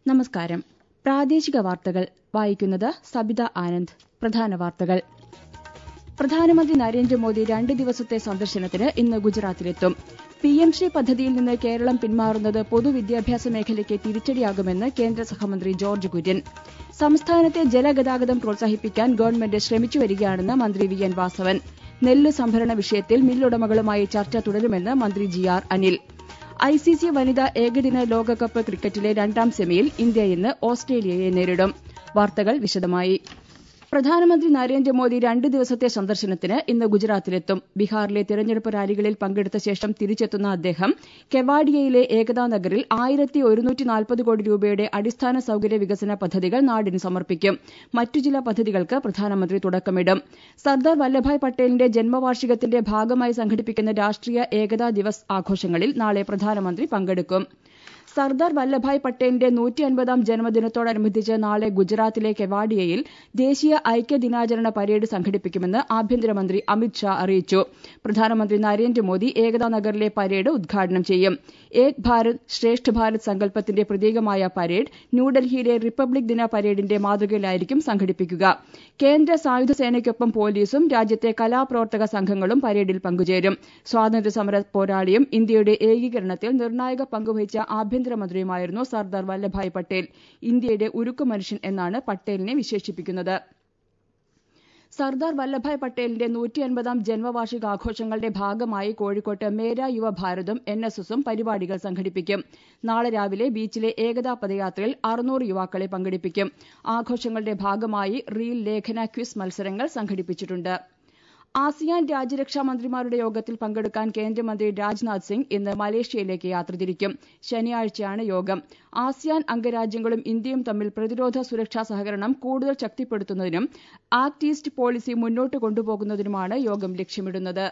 നമസ്കാരം പ്രാദേശിക വാർത്തകൾ വായിക്കുന്നത് സബിത ആനന്ദ് പ്രധാന വാർത്തകൾ പ്രധാനമന്ത്രി നരേന്ദ്രമോദി രണ്ട് ദിവസത്തെ സന്ദർശനത്തിന് ഇന്ന് ഗുജറാത്തിലെത്തും പി എം ശ്രീ പദ്ധതിയിൽ നിന്ന് കേരളം പിന്മാറുന്നത് പൊതുവിദ്യാഭ്യാസ മേഖലയ്ക്ക് തിരിച്ചടിയാകുമെന്ന് കേന്ദ്ര സഹമന്ത്രി ജോർജ് കുര്യൻ സംസ്ഥാനത്തെ ജലഗതാഗതം പ്രോത്സാഹിപ്പിക്കാൻ ഗവൺമെന്റ് ശ്രമിച്ചുവരികയാണെന്ന് മന്ത്രി വി എൻ വാസവൻ നെല്ല് സംഭരണ വിഷയത്തിൽ മില്ലുടമകളുമായി ചർച്ച തുടരുമെന്ന് മന്ത്രി ജി ആർ അനിൽ ഐസിസി വനിതാ ഏകദിന ലോകകപ്പ് ക്രിക്കറ്റിലെ രണ്ടാം സെമിയിൽ ഇന്ത്യ ഇന്ന് ഓസ്ട്രേലിയയെ നേരിടും വാർത്തകൾ വിശദമായി പ്രധാനമന്ത്രി നരേന്ദ്രമോദി രണ്ട് ദിവസത്തെ സന്ദർശനത്തിന് ഇന്ന് ഗുജറാത്തിലെത്തും ബീഹാറിലെ തെരഞ്ഞെടുപ്പ് റാലികളിൽ പങ്കെടുത്ത ശേഷം തിരിച്ചെത്തുന്ന അദ്ദേഹം കെവാഡിയയിലെ ഏകതാ നഗറിൽ ആയിരത്തി ഒരുന്നൂറ്റി നാൽപ്പത് കോടി രൂപയുടെ അടിസ്ഥാന സൌകര്യ വികസന പദ്ധതികൾ നാടിന് സമർപ്പിക്കും മറ്റു ചില പദ്ധതികൾക്ക് പ്രധാനമന്ത്രി തുടക്കമിടും സർദാർ വല്ലഭായ് പട്ടേലിന്റെ ജന്മവാർഷികത്തിന്റെ ഭാഗമായി സംഘടിപ്പിക്കുന്ന രാഷ്ട്രീയ ഏകതാ ദിവസ് ആഘോഷങ്ങളിൽ നാളെ പ്രധാനമന്ത്രി പങ്കെടുക്കും സർദാർ വല്ലഭായ് പട്ടേലിന്റെ നൂറ്റി അൻപതാം ജന്മദിനത്തോടനുബന്ധിച്ച് നാളെ ഗുജറാത്തിലെ കെവാഡിയയിൽ ദേശീയ ഐക്യദിനാചരണ പരേഡ് സംഘടിപ്പിക്കുമെന്ന് ആഭ്യന്തരമന്ത്രി അമിത് ഷാ അറിയിച്ചു പ്രധാനമന്ത്രി നരേന്ദ്രമോദി ഏകതാ നഗറിലെ പരേഡ് ഉദ്ഘാടനം ചെയ്യും ഏക് ഭാരത് ശ്രേഷ്ഠ ഭാരത് സങ്കല്പത്തിന്റെ പ്രതീകമായ പരേഡ് ന്യൂഡൽഹിയിലെ റിപ്പബ്ലിക് ദിന പരേഡിന്റെ മാതൃകയിലായിരിക്കും സംഘടിപ്പിക്കുക കേന്ദ്ര സായുധ സേനയ്ക്കൊപ്പം പോലീസും രാജ്യത്തെ കലാപ്രവർത്തക സംഘങ്ങളും പരേഡിൽ പങ്കുചേരും സ്വാതന്ത്ര്യസമര പോരാളിയും ഇന്ത്യയുടെ ഏകീകരണത്തിൽ നിർണായക പങ്കുവഹിച്ച ആഭ്യന്തരമന്ത്രിയുമായിരുന്നു സർദാർ വല്ലഭായ് പട്ടേൽ ഇന്ത്യയുടെ ഉരുക്കു മനുഷ്യൻ എന്നാണ് പട്ടേലിനെ വിശേഷിപ്പിക്കുന്നത് സർദാർ വല്ലഭായ് പട്ടേലിന്റെ നൂറ്റി അൻപതാം ജന്മവാർഷികാഘോഷങ്ങളുടെ ഭാഗമായി കോഴിക്കോട്ട് മേര യുവ ഭാരതും എൻ എസ് എസും പരിപാടികൾ സംഘടിപ്പിക്കും നാളെ രാവിലെ ബീച്ചിലെ ഏകതാ പദയാത്രയിൽ അറുന്നൂറ് യുവാക്കളെ പങ്കെടുപ്പിക്കും ആഘോഷങ്ങളുടെ ഭാഗമായി റീൽ ലേഖന ക്വിസ് മത്സരങ്ങൾ സംഘടിപ്പിച്ചിട്ടുണ്ട് ആസിയാൻ രാജ്യരക്ഷാ മന്ത്രിമാരുടെ യോഗത്തിൽ പങ്കെടുക്കാൻ കേന്ദ്രമന്ത്രി രാജ്നാഥ് സിംഗ് ഇന്ന് മലേഷ്യയിലേക്ക് യാത്ര തിരിക്കും ശനിയാഴ്ചയാണ് യോഗം ആസിയാൻ അംഗരാജ്യങ്ങളും ഇന്ത്യയും തമ്മിൽ പ്രതിരോധ സുരക്ഷാ സഹകരണം കൂടുതൽ ശക്തിപ്പെടുത്തുന്നതിനും ആക്ട് ഈസ്റ്റ് പോളിസി മുന്നോട്ട് കൊണ്ടുപോകുന്നതിനുമാണ് യോഗം ലക്ഷ്യമിടുന്നത്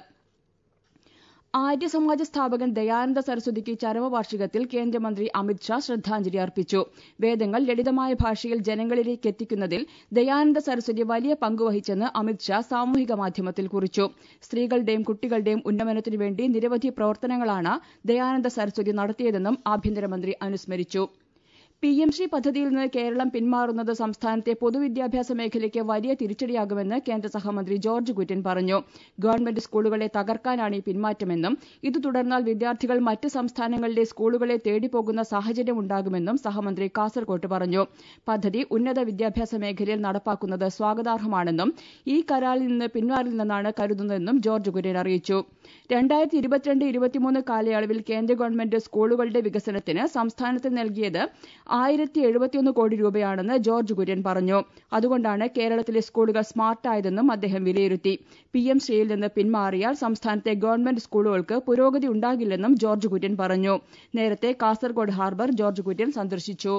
ആര്യസമാജ സ്ഥാപകൻ ദയാനന്ദ സരസ്വതിക്ക് ചരമവാർഷികത്തിൽ കേന്ദ്രമന്ത്രി അമിത് ഷാ ശ്രദ്ധാഞ്ജലി അർപ്പിച്ചു വേദങ്ങൾ ലളിതമായ ഭാഷയിൽ ജനങ്ങളിലേക്ക് എത്തിക്കുന്നതിൽ ദയാനന്ദ സരസ്വതി വലിയ പങ്കുവഹിച്ചെന്ന് അമിത് ഷാ സാമൂഹിക മാധ്യമത്തിൽ കുറിച്ചു സ്ത്രീകളുടെയും കുട്ടികളുടെയും ഉന്നമനത്തിനു വേണ്ടി നിരവധി പ്രവർത്തനങ്ങളാണ് ദയാനന്ദ സരസ്വതി നടത്തിയതെന്നും ആഭ്യന്തരമന്ത്രി അനുസ്മരിച്ചു പി എം ശ്രീ പദ്ധതിയിൽ നിന്ന് കേരളം പിന്മാറുന്നത് സംസ്ഥാനത്തെ പൊതുവിദ്യാഭ്യാസ മേഖലയ്ക്ക് വലിയ തിരിച്ചടിയാകുമെന്ന് കേന്ദ്ര സഹമന്ത്രി ജോർജ് കുര്യൻ പറഞ്ഞു ഗവൺമെന്റ് സ്കൂളുകളെ തകർക്കാനാണ് ഈ പിന്മാറ്റമെന്നും ഇത് തുടർന്നാൽ വിദ്യാർത്ഥികൾ മറ്റ് സംസ്ഥാനങ്ങളിലെ സ്കൂളുകളെ തേടിപ്പോകുന്ന സാഹചര്യമുണ്ടാകുമെന്നും സഹമന്ത്രി കാസർകോട്ട് പറഞ്ഞു പദ്ധതി ഉന്നത വിദ്യാഭ്യാസ മേഖലയിൽ നടപ്പാക്കുന്നത് സ്വാഗതാർഹമാണെന്നും ഈ കരാറിൽ നിന്ന് പിന്മാറില്ലെന്നാണ് കരുതുന്നതെന്നും ജോർജ് കുര്യൻ അറിയിച്ചു രണ്ടായിരത്തി ഇരുപത്തിരണ്ട് ഇരുപത്തിമൂന്ന് കാലയളവിൽ കേന്ദ്ര ഗവൺമെന്റ് സ്കൂളുകളുടെ വികസനത്തിന് സംസ്ഥാനത്ത് നൽകിയത് ആയിരത്തി എഴുപത്തിയൊന്ന് കോടി രൂപയാണെന്ന് ജോർജ് കുര്യൻ പറഞ്ഞു അതുകൊണ്ടാണ് കേരളത്തിലെ സ്കൂളുകൾ സ്മാർട്ടായതെന്നും അദ്ദേഹം വിലയിരുത്തി പി എം ശ്രീയിൽ നിന്ന് പിന്മാറിയാൽ സംസ്ഥാനത്തെ ഗവൺമെന്റ് സ്കൂളുകൾക്ക് പുരോഗതി ഉണ്ടാകില്ലെന്നും ജോർജ് കുര്യൻ പറഞ്ഞു നേരത്തെ കാസർകോട് ഹാർബർ ജോർജ് കുര്യൻ സന്ദർശിച്ചു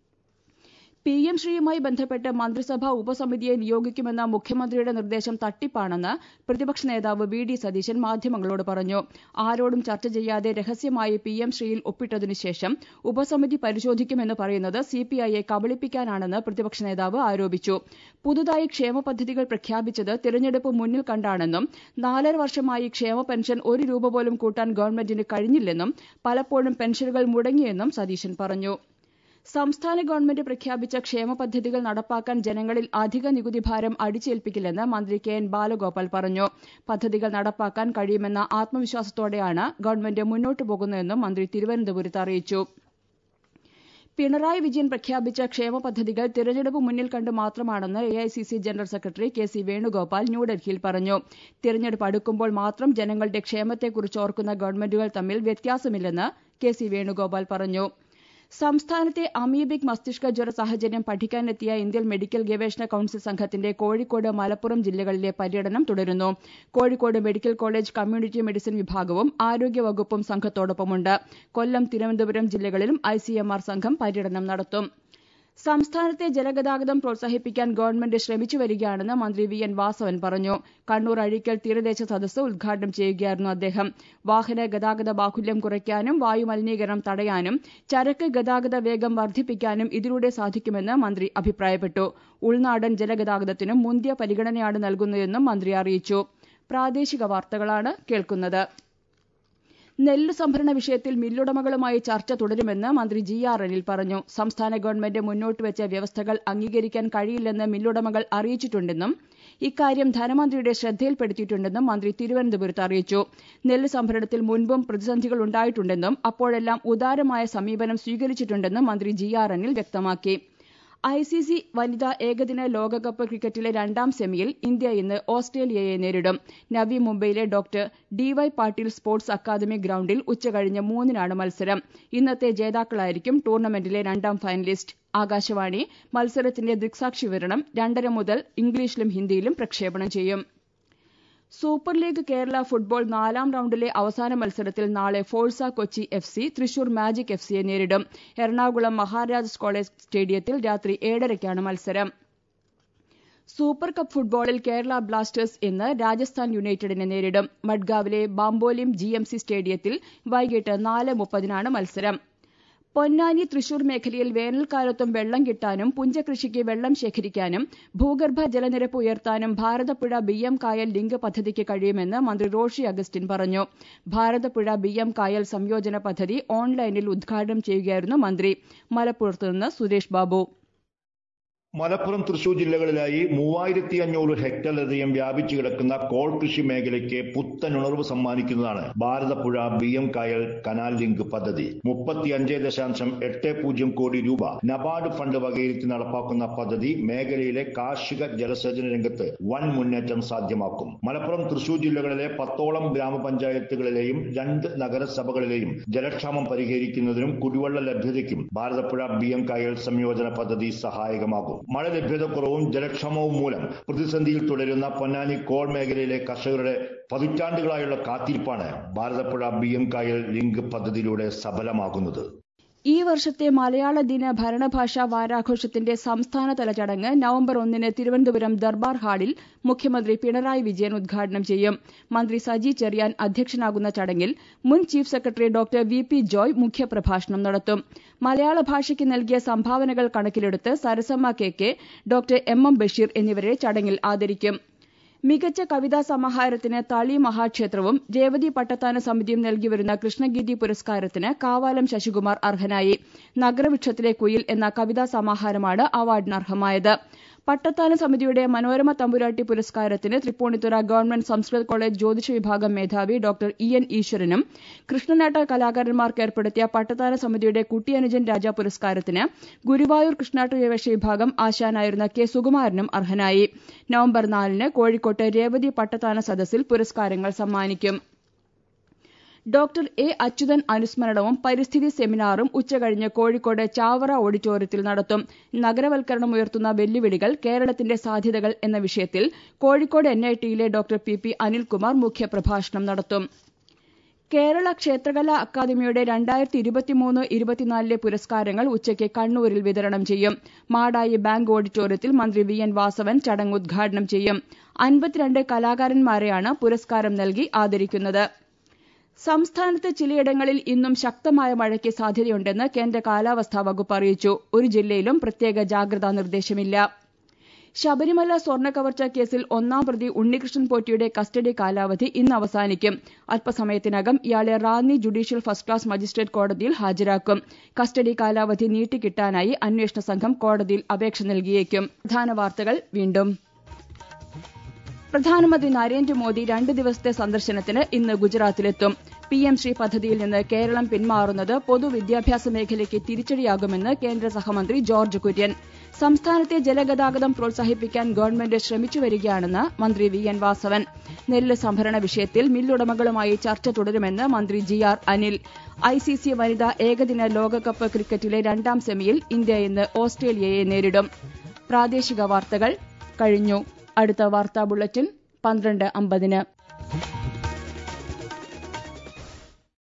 പി എം ശ്രീയുമായി ബന്ധപ്പെട്ട് മന്ത്രിസഭാ ഉപസമിതിയെ നിയോഗിക്കുമെന്ന മുഖ്യമന്ത്രിയുടെ നിർദ്ദേശം തട്ടിപ്പാണെന്ന് പ്രതിപക്ഷ നേതാവ് വി ഡി സതീശൻ മാധ്യമങ്ങളോട് പറഞ്ഞു ആരോടും ചർച്ച ചെയ്യാതെ രഹസ്യമായി പി എം ശ്രീയിൽ ഒപ്പിട്ടതിനു ശേഷം ഉപസമിതി പരിശോധിക്കുമെന്ന് പറയുന്നത് സിപിഐയെ കബളിപ്പിക്കാനാണെന്ന് പ്രതിപക്ഷ നേതാവ് ആരോപിച്ചു പുതുതായി ക്ഷേമ പദ്ധതികൾ പ്രഖ്യാപിച്ചത് തിരഞ്ഞെടുപ്പ് മുന്നിൽ കണ്ടാണെന്നും നാലര വർഷമായി ക്ഷേമ പെൻഷൻ ഒരു രൂപ പോലും കൂട്ടാൻ ഗവൺമെന്റിന് കഴിഞ്ഞില്ലെന്നും പലപ്പോഴും പെൻഷനുകൾ മുടങ്ങിയെന്നും സതീശൻ പറഞ്ഞു സംസ്ഥാന ഗവൺമെന്റ് പ്രഖ്യാപിച്ച ക്ഷേമ പദ്ധതികൾ നടപ്പാക്കാൻ ജനങ്ങളിൽ അധിക നികുതി ഭാരം അടിച്ചേൽപ്പിക്കില്ലെന്ന് മന്ത്രി കെ എൻ ബാലഗോപാൽ പറഞ്ഞു പദ്ധതികൾ നടപ്പാക്കാൻ കഴിയുമെന്ന ആത്മവിശ്വാസത്തോടെയാണ് ഗവൺമെന്റ് മുന്നോട്ടു പോകുന്നതെന്നും മന്ത്രി തിരുവനന്തപുരത്ത് അറിയിച്ചു പിണറായി വിജയൻ പ്രഖ്യാപിച്ച ക്ഷേമ പദ്ധതികൾ തിരഞ്ഞെടുപ്പ് മുന്നിൽ കണ്ട് മാത്രമാണെന്ന് A I C C general secretary K C Venugopal ന്യൂഡൽഹിയിൽ പറഞ്ഞു തിരഞ്ഞെടുപ്പ് അടുക്കുമ്പോൾ മാത്രം ജനങ്ങളുടെ ക്ഷേമത്തെക്കുറിച്ച് ഓർക്കുന്ന ഗവൺമെന്റുകൾ തമ്മിൽ വ്യത്യാസമില്ലെന്ന് കെ സി വേണുഗോപാൽ പറഞ്ഞു സംസ്ഥാനത്തെ അമീബിക് മസ്തിഷ്ക ജ്വര സാഹചര്യം പഠിക്കാനെത്തിയ ഇന്ത്യൻ മെഡിക്കൽ ഗവേഷണ കൌൺസിൽ സംഘത്തിന്റെ കോഴിക്കോട് മലപ്പുറം ജില്ലകളിലെ പര്യടനം തുടരുന്നു Kozhikode medical college community medicine വിഭാഗവും ആരോഗ്യവകുപ്പും സംഘത്തോടൊപ്പമുണ്ട് കൊല്ലം തിരുവനന്തപുരം ജില്ലകളിലും ഐസിഎംആർ സംഘം പര്യടനം നടത്തും സംസ്ഥാനത്തെ ജലഗതാഗതം പ്രോത്സാഹിപ്പിക്കാൻ ഗവൺമെന്റ് ശ്രമിച്ചുവരികയാണെന്ന് മന്ത്രി വി എൻ വാസവൻ പറഞ്ഞു കണ്ണൂർ അഴീക്കൽ തീരദേശ സദസ്സ് ഉദ്ഘാടനം ചെയ്യുകയായിരുന്നു അദ്ദേഹം വാഹന ഗതാഗത ബാഹുല്യം കുറയ്ക്കാനും വായുമലിനീകരണം തടയാനും ചരക്ക് ഗതാഗത വേഗം വർദ്ധിപ്പിക്കാനും ഇതിലൂടെ സാധിക്കുമെന്ന് മന്ത്രി അഭിപ്രായപ്പെട്ടു ഉൾനാടൻ ജലഗതാഗതത്തിനും മുന്തിയ പരിഗണനയാണ് നൽകുന്നതെന്നും മന്ത്രി അറിയിച്ചു പ്രാദേശിക വാർത്തകളാണ് കേൾക്കുന്നത് നെല്ല് സംഭരണ വിഷയത്തിൽ മില്ലുടമകളുമായി ചർച്ച തുടരുമെന്ന് മന്ത്രി ജി ആർ അനിൽ പറഞ്ഞു സംസ്ഥാന ഗവൺമെന്റ് മുന്നോട്ട് വെച്ച വ്യവസ്ഥകൾ അംഗീകരിക്കാൻ കഴിയില്ലെന്ന് മില്ലുടമകൾ അറിയിച്ചിട്ടുണ്ടെന്നും ഇക്കാര്യം ധനമന്ത്രിയുടെ ശ്രദ്ധയിൽപ്പെടുത്തിയിട്ടുണ്ടെന്നും മന്ത്രി തിരുവനന്തപുരത്ത് അറിയിച്ചു നെല്ല് സംഭരണത്തിൽ മുൻപും പ്രതിസന്ധികൾ ഉണ്ടായിട്ടുണ്ടെന്നും അപ്പോഴെല്ലാം ഉദാരമായ സമീപനം സ്വീകരിച്ചിട്ടുണ്ടെന്നും മന്ത്രി ജി ആർ അനിൽ വ്യക്തമാക്കി ഐ സി സി വനിതാ ഏകദിന ലോകകപ്പ് ക്രിക്കറ്റിലെ രണ്ടാം സെമിയിൽ ഇന്ത്യ ഇന്ന് ഓസ്ട്രേലിയയെ നേരിടും നവി മുംബൈയിലെ doctor D Y Patil sports academy ഗ്രൌണ്ടിൽ ഉച്ചകഴിഞ്ഞ് മൂന്നിനാണ് മത്സരം ഇന്നത്തെ ജേതാക്കളായിരിക്കും ടൂർണമെന്റിലെ രണ്ടാം ഫൈനലിസ്റ്റ് ആകാശവാണി മത്സരത്തിന്റെ ദൃക്സാക്ഷി വിവരണം രണ്ടര മുതൽ ഇംഗ്ലീഷിലും ഹിന്ദിയിലും പ്രക്ഷേപണം ചെയ്യും സൂപ്പർ ലീഗ് കേരള ഫുട്ബോൾ നാലാം റൌണ്ടിലെ അവസാന മത്സരത്തിൽ നാളെ Forca Kochi F C Thrissur magic F സിയെ നേരിടും എറണാകുളം മഹാരാജാസ് കോളേജ് സ്റ്റേഡിയത്തിൽ രാത്രി ഏഴരയ്ക്കാണ് മത്സരം സൂപ്പർ കപ്പ് ഫുട്ബോളിൽ കേരള ബ്ലാസ്റ്റേഴ്സ് ഇന്ന് രാജസ്ഥാൻ യുണൈറ്റഡിനെ നേരിടും മഡ്ഗാവിലെ ബാംബോലിം ജി എം സി സ്റ്റേഡിയത്തിൽ വൈകിട്ട് നാല് മുപ്പതിനാണ് മത്സരം പൊന്നാനി തൃശൂർ മേഖലയിൽ വേനൽക്കാലത്തും വെള്ളം കിട്ടാനും പുഞ്ചകൃഷിക്ക് വെള്ളം ശേഖരിക്കാനും ഭൂഗർഭ ജലനിരപ്പ് ഉയർത്താനും ഭാരതപ്പുഴ ബി എം കായൽ ലിങ്ക് പദ്ധതിക്ക് കഴിയുമെന്ന് മന്ത്രി റോഷി അഗസ്റ്റിൻ പറഞ്ഞു ഭാരതപ്പുഴ ബി എം കായൽ സംയോജന പദ്ധതി ഓൺലൈനിൽ ഉദ്ഘാടനം ചെയ്യുകയായിരുന്നു മന്ത്രി മലപ്പുറത്തുനിന്ന് സുരേഷ് ബാബു മലപ്പുറം തൃശൂർ ജില്ലകളിലായി മൂവായിരത്തി അഞ്ഞൂറ് ഹെക്ടറിലധികം വ്യാപിച്ചു കിടക്കുന്ന കോൾ കൃഷി മേഖലയ്ക്ക് പുത്തൻ ഉണർവ് സമ്മാനിക്കുന്നതാണ് ഭാരതപ്പുഴ ബി എം കായൽ കനാൽ ലിങ്ക് പദ്ധതി മുപ്പത്തി അഞ്ച് ദശാംശം എട്ട് പൂജ്യം കോടി രൂപ നബാർഡ് ഫണ്ട് വകയിരുത്തി നടപ്പാക്കുന്ന പദ്ധതി മേഖലയിലെ കാർഷിക ജലസേചന രംഗത്ത് വൻ മുന്നേറ്റം സാധ്യമാക്കും മലപ്പുറം തൃശൂർ ജില്ലകളിലെ പത്തോളം ഗ്രാമപഞ്ചായത്തുകളിലെയും രണ്ട് നഗരസഭകളിലെയും ജലക്ഷാമം പരിഹരിക്കുന്നതിനും കുടിവെള്ള ലഭ്യതയ്ക്കും ഭാരതപ്പുഴ ബി എം കായൽ സംയോജന പദ്ധതി സഹായകമാകും മഴ ലഭ്യതക്കുറവും ജലക്ഷാമവും മൂലം പ്രതിസന്ധിയിൽ തുടരുന്ന പൊന്നാനി കോൾ മേഖലയിലെ കർഷകരുടെ പതിറ്റാണ്ടുകളായുള്ള കാത്തിരിപ്പാണ് ഭാരതപ്പുഴ ബി എം കായൽ ലിങ്ക് പദ്ധതിയിലൂടെ സഫലമാകുന്നത് ഈ വർഷത്തെ മലയാള ദിന ഭരണഭാഷാ വാരാഘോഷത്തിന്റെ സംസ്ഥാനതല ചടങ്ങ് നവംബർ ഒന്നിന് തിരുവനന്തപുരം ദർബാർ ഹാളിൽ മുഖ്യമന്ത്രി പിണറായി വിജയൻ ഉദ്ഘാടനം ചെയ്യും മന്ത്രി സജി ചെറിയാൻ അധ്യക്ഷനാകുന്ന ചടങ്ങിൽ മുൻ chief secretary doctor V P Joy മുഖ്യപ്രഭാഷണം നടത്തും മലയാള ഭാഷയ്ക്ക് നൽകിയ സംഭാവനകൾ കണക്കിലെടുത്ത് Sarasamma K K doctor M M Basheer എന്നിവരെ ചടങ്ങിൽ ആദരിക്കും മികച്ച കവിതാ സമാഹാരത്തിന് തളി മഹാക്ഷേത്രവും രേവതി പട്ടത്താന സമിതിയും നൽകിവരുന്ന കൃഷ്ണഗീതി പുരസ്കാരത്തിന് കാവാലം ശശികുമാർ അർഹനായി നഗരവൃക്ഷത്തിലെ കുയിൽ എന്ന കവിതാ സമാഹാരമാണ് അവാർഡിന് അർഹമായത് പട്ടത്താന സമിതിയുടെ മനോരമ തമ്പുരാട്ടി പുരസ്കാരത്തിന് തൃപ്പൂണിത്തുറ ഗവൺമെന്റ് സംസ്കൃത കോളേജ് ജ്യോതിഷ വിഭാഗം മേധാവി ഡോക്ടർ ഇ എൻ ഈശ്വരനും കൃഷ്ണനാട്ട കലാകാരന്മാർക്ക് ഏർപ്പെടുത്തിയ പട്ടത്താന സമിതിയുടെ കുട്ടിയനുജൻ രാജ പുരസ്കാരത്തിന് ഗുരുവായൂർ കൃഷ്ണാട്ട വേഷ വിഭാഗം ആശാനായിരുന്ന കെ സുകുമാരനും അർഹനായി നവംബർ നാലിന് കോഴിക്കോട്ട് രേവതി പട്ടത്താന സദസ്സിൽ പുരസ്കാരങ്ങൾ സമ്മാനിക്കും ഡോക്ടർ എ അച്യുതൻ അനുസ്മരണവും പരിസ്ഥിതി സെമിനാറും ഉച്ചകഴിഞ്ഞ് കോഴിക്കോട് ചാവറ ഓഡിറ്റോറിയത്തിൽ നടത്തും നഗരവൽക്കരണം ഉയർത്തുന്ന വെല്ലുവിളികൾ കേരളത്തിന്റെ സാധ്യതകൾ എന്ന വിഷയത്തിൽ കോഴിക്കോട് എൻ ഐ ടിയിലെ ഡോക്ടർ പി പി അനിൽകുമാർ മുഖ്യപ്രഭാഷണം നടത്തും കേരള ക്ഷേത്രകലാ അക്കാദമിയുടെ രണ്ടായിരത്തി ഇരുപത്തിമൂന്ന് ഇരുപത്തിനാലിലെ പുരസ്കാരങ്ങൾ ഉച്ചയ്ക്ക് കണ്ണൂരിൽ വിതരണം ചെയ്യും മാടായി ബാങ്ക് ഓഡിറ്റോറിയത്തിൽ മന്ത്രി വി എൻ വാസവൻ ചടങ്ങ് ഉദ്ഘാടനം ചെയ്യും അൻപത്തിരണ്ട് കലാകാരന്മാരെയാണ് പുരസ്കാരം നൽകി ആദരിക്കുന്നത് സംസ്ഥാനത്ത് ചിലയിടങ്ങളിൽ ഇന്നും ശക്തമായ മഴയ്ക്ക് സാധ്യതയുണ്ടെന്ന് കേന്ദ്ര കാലാവസ്ഥാ വകുപ്പ് അറിയിച്ചു ഒരു ജില്ലയിലും പ്രത്യേക ജാഗ്രതാ നിർദ്ദേശമില്ല ശബരിമല സ്വർണ്ണക്കവർച്ച കേസിൽ ഒന്നാം പ്രതി ഉണ്ണികൃഷ്ണൻ പോറ്റിയുടെ കസ്റ്റഡി കാലാവധി ഇന്ന് അവസാനിക്കും അല്പസമയത്തിനകം ഇയാളെ Ranni judicial first class magistrate കോടതിയിൽ ഹാജരാക്കും കസ്റ്റഡി കാലാവധി നീട്ടിക്കിട്ടാനായി അന്വേഷണ സംഘം കോടതിയിൽ അപേക്ഷ നൽകിയേക്കും പ്രധാന വാർത്തകൾ വീണ്ടും പ്രധാനമന്ത്രി നരേന്ദ്രമോദി രണ്ട് ദിവസത്തെ സന്ദർശനത്തിന് ഇന്ന് ഗുജറാത്തിലെത്തും പി എം ശ്രീ പദ്ധതിയിൽ നിന്ന് കേരളം പിന്മാറുന്നത് പൊതുവിദ്യാഭ്യാസ മേഖലയ്ക്ക് തിരിച്ചടിയാകുമെന്ന് കേന്ദ്ര സഹമന്ത്രി ജോർജ് കുര്യൻ സംസ്ഥാനത്തെ ജലഗതാഗതം പ്രോത്സാഹിപ്പിക്കാൻ ഗവൺമെന്റ് ശ്രമിച്ചുവരികയാണെന്ന് മന്ത്രി വി എൻ വാസവൻ നെല്ല് സംഭരണ വിഷയത്തിൽ മില്ലുടമകളുമായി ചർച്ച തുടരുമെന്ന് മന്ത്രി G R Anil I C C വനിതാ ഏകദിന ലോകകപ്പ് ക്രിക്കറ്റിലെ രണ്ടാം സെമിയിൽ ഇന്ത്യ ഇന്ന് ഓസ്ട്രേലിയയെ നേരിടും പ്രാദേശിക വാർത്തകൾ കഴിഞ്ഞു അടുത്ത വാർത്താ ബുള്ളറ്റിൻ പന്ത്രണ്ട് അമ്പതിന്